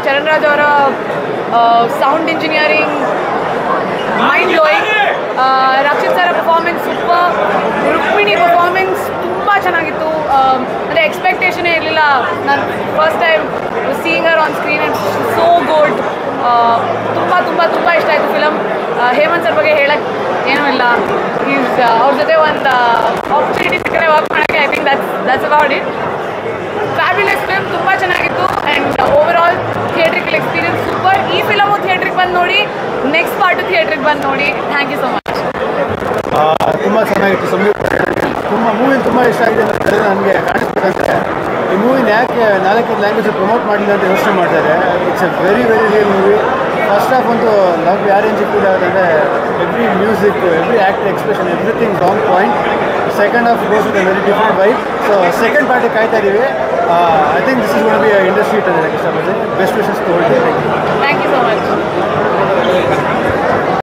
ಚರಣ್ ರಾಜ್ ಅವರ sound engineering mind blowing Rakshit sir performance super Rukmini performance ತುಂಬ ಚೆನ್ನಾಗಿತ್ತು ಅಂದರೆ ಎಕ್ಸ್ಪೆಕ್ಟೇಷನೇ ಇರಲಿಲ್ಲ ನಾನು first time seeing her on screen and so good ತುಂಬ ತುಂಬ ತುಂಬ ಇಷ್ಟ ಆಯಿತು ಫಿಲಮ್ ಹೇಮಂತ್ ಸರ್ ಬಗ್ಗೆ ಹೇಳಕ್ಕೆ ಏನೂ ಇಲ್ಲ ಈಸ್ ಅವ್ರ ಜೊತೆ ಒಂದು ಆಪರ್ಚುನಿಟಿ ಸಿಕ್ಕರೆ ವರ್ಕ್ ಮಾಡೋಕ್ಕೆ I think that's that's about it fabulous film ತುಂಬ ಚೆನ್ನಾಗಿತ್ತು and over all theatrical experience super ಈ ಫಿಲಮು ಥಿಯೇಟ್ರಿಗೆ ಬಂದು ನೋಡಿ ನೆಕ್ಸ್ಟ್ ಪಾರ್ಟು ಥಿಯೇಟ್ರಿಗೆ ಬಂದು ನೋಡಿ ಥ್ಯಾಂಕ್ ಯು ಸೊ ಮಚ್ ತುಂಬ ಚೆನ್ನಾಗಿತ್ತು ಸಮೀರ್ ತುಂಬ ಮೂವಿ ತುಂಬ ಇಷ್ಟ ಆಗಿದೆ ಅಂತ ಹೇಳಿದ್ರೆ ನನಗೆ ಕಾಣಿಸ್ಬೇಕಂದ್ರೆ ಈ ಮೂವಿನ ಯಾಕೆ ನಾಲ್ಕೈದು ಲ್ಯಾಂಗ್ವೇಜ್ ಪ್ರಮೋಟ್ ಮಾಡಿಲ್ಲ ಅಂತ ಯೋಚನೆ ಮಾಡ್ತಾರೆ it's a very very real movie first half ಅಂತೂ ಲವ್ ಯಾರು ಏನು ಫೀಲ್ ಆಗುತ್ತೆ every music every act expression everything on point second half goes with very different wait so second party ಕಾಯ್ತಾ ಇದ್ದೀವಿ I think this is gonna be industry ಅಂತ ಹೇಳಕ್ಕೆ ಇಷ್ಟಪಡ್ತೀನಿ